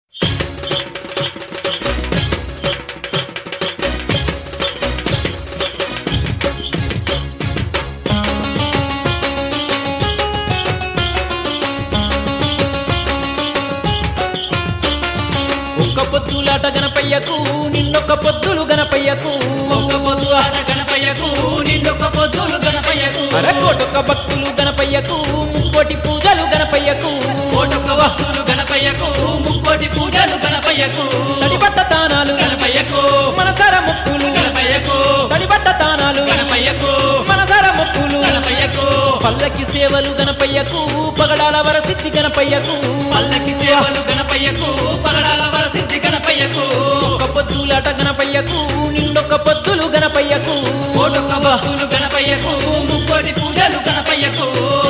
ఒక్క పొద్దులాట గణపయ్యకు నిన్నొక్క పొద్దులు గణపయ్యకు ఒక్క పొద్దు ఆట గణపయ్యకు నిండొక్క పొద్దులు గణపయ్యకు అరకోటొక్క భక్తులు గణపయ్యకు ముక్కోటి పూజలు గణపయ్యకు కోటొక్క భక్తులు గణపయ్యకు ముక్కోటి పూజలు గణపయ్యకు తడిబట్ట తానాలు గణపయ్యకు మనసార ముక్కులు గణపయ్యకు తడిబట్ట తానాలు గణపయ్యకు మనసార ముక్కులు గణపయ్యకు పల్లకి సేవలు గణపయ్యకు పగడాల వరసిద్ధి గణపయ్యకు పల్లకి సేవలు గణపయ్యకు పగడాల వరసిద్ధి గణపయ్యకు ఒక్క పొద్దులాట గణపయ్యకు నిండొక్క పొద్దులు గణపయ్యకు కోటొక్క భక్తులు గణపయ్యకు ముక్కోటి పూజలు గణపయ్యకు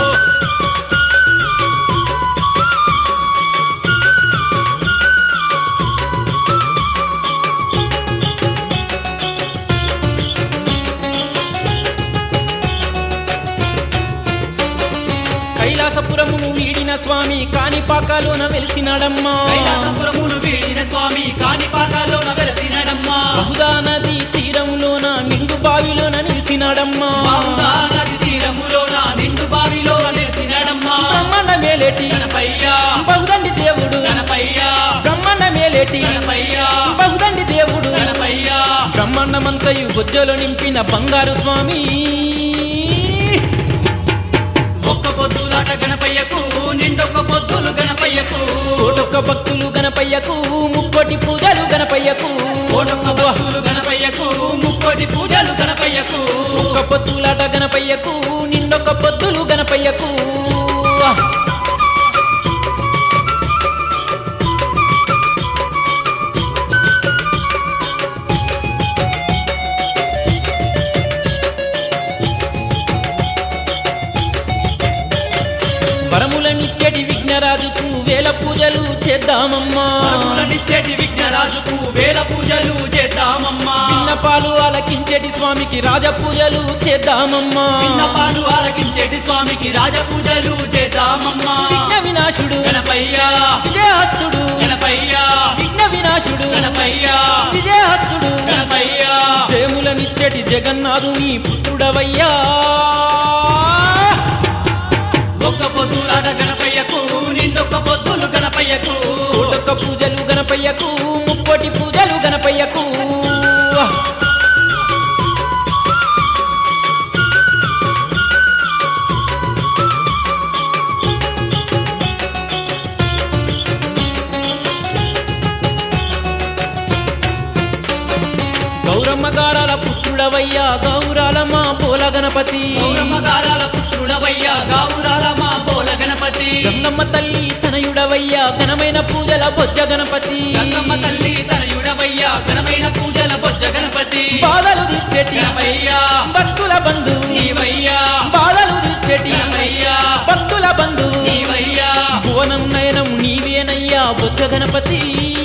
కైలాసపురమును వీడిన స్వామి కాణిపాకాలోన వెలిసినాడమ్మా కైలాసపురమును వీడిన స్వామి కాణిపాకాలోన వెలసినడమ్మా బహుదా నది తీరములోన నిండు బావిలోన నిలిసినాడమ్మా బావుగా నది తీరములోన నిండు బావిలో నిలిసినడమ్మా బ్రహ్మాండ మేలేటి గణపయ్యా బహుదండి దేవుడు గణపయ్యా బ్రహ్మాండ మేలేటి గణపయ్యా బహుదండి దేవుడు గణపయ్యా బ్రహ్మాండమంతయు బొజ్జలో నింపిన బంగారు స్వామి ఒక్క పొద్దులాట గణపయ్యకు నిండొక్క పొద్దులు గణపయ్యకు కోటొక్క భక్తులు గణపయ్యకు ముక్కోటి పూజలు గణపయ్యకు కోటొక్క భక్తులు గణపయ్యకు ముక్కోటి పూజలు గణపయ్యకు ఒక్క పొద్దులాట గణపయ్యకు నిండొక్క పొద్దులు గణపయ్యకు వరములనిచ్చటి విఘ్నరాజుకు వేల పూజలు చేద్దామమ్మా వరములనిచ్చేటి విఘ్నరాజుకు వేల పూజలు చేద్దామమ్మా విన్నపాలు ఆలకించేటి స్వామికి రాజ పూజలు చేద్దామమ్మా విన్నపాలు ఆలకించేటి స్వామికి రాజ పూజలు చేద్దామమ్మా విఘ్న వినాశుడు గణపయ్యా విజయహస్తుడు గణపయ్యా విఘ్న వినాశుడు గణపయ్యా విజయహస్తుడు గణపయ్యా జయములనిచ్చటి జగన్నాథుని పుత్రుడవయ్యా ఒక్క పొద్దులాట గణపయ్యకు నిండొక్క పొద్దులు గణపయ్యకు కోటొక్క పూజలు గణపయ్యకు ముక్కోటి పూజలు గణపయ్యకు గౌరమ్మ గారాల పుత్రుడవయ్యా గౌరాలమ్మ పోల గణపతి గౌరమ్మగారాల పుత్రుడవయ్యా గావురాల మా పోల గణపతి గంగమ్మ తల్లి తనయుడవయ్యా ఘనమైన పూజల బొజ్జ గణపతి గంగమ్మ తల్లి తనయుడవయ్యా ఘనమైన పూజల బొజ్జ గణపతి బాధలు తీర్చేటి గణపయ్యా భక్తుల బంధు నీవయ్యా బాధలు తీర్చేటి గణపయ్యా భక్తుల బంధు నీవయ్యా భువనం నయనం నీవేనయ్యా బొజ్జ గణపతి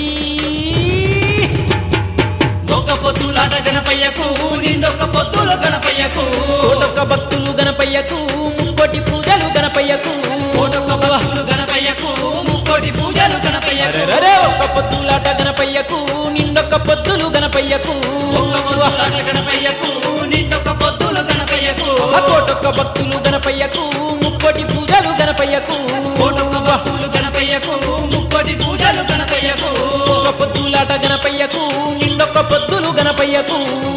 ఒక పొద్దులాట గణపయ్యకు నిండొక్క పొద్దులు గణపయ్యకు కోటొక్క భక్తులు గణపయ్యకు ముక్కోటి పూజలు గణపయ్యకు కోటొక్క భక్తులు గణపయ్యకు ముక్కోటి పూజలు గణపయ్యకు అరెరెరె, ఒక్క పొద్దులాట గణపయ్యకు నిండొక్క పొద్దులు గణపయ్యకు ఒక్క పొద్దులాట గణపయ్యకు నిండొక్క పొద్దులు గణపయ్యకు ఆ కోటొక్క భక్తులు గణపయ్యకు ముక్కోటి పూజలు గణపయ్యకు కోటొక్క భక్తులు గణపయ్యకు ముక్కోటి పూజలు గణపయ్యకు ఒక్క పొద్దులాట గణపయ్యకు నిండొక్క పొద్దులు గణపయ్యకు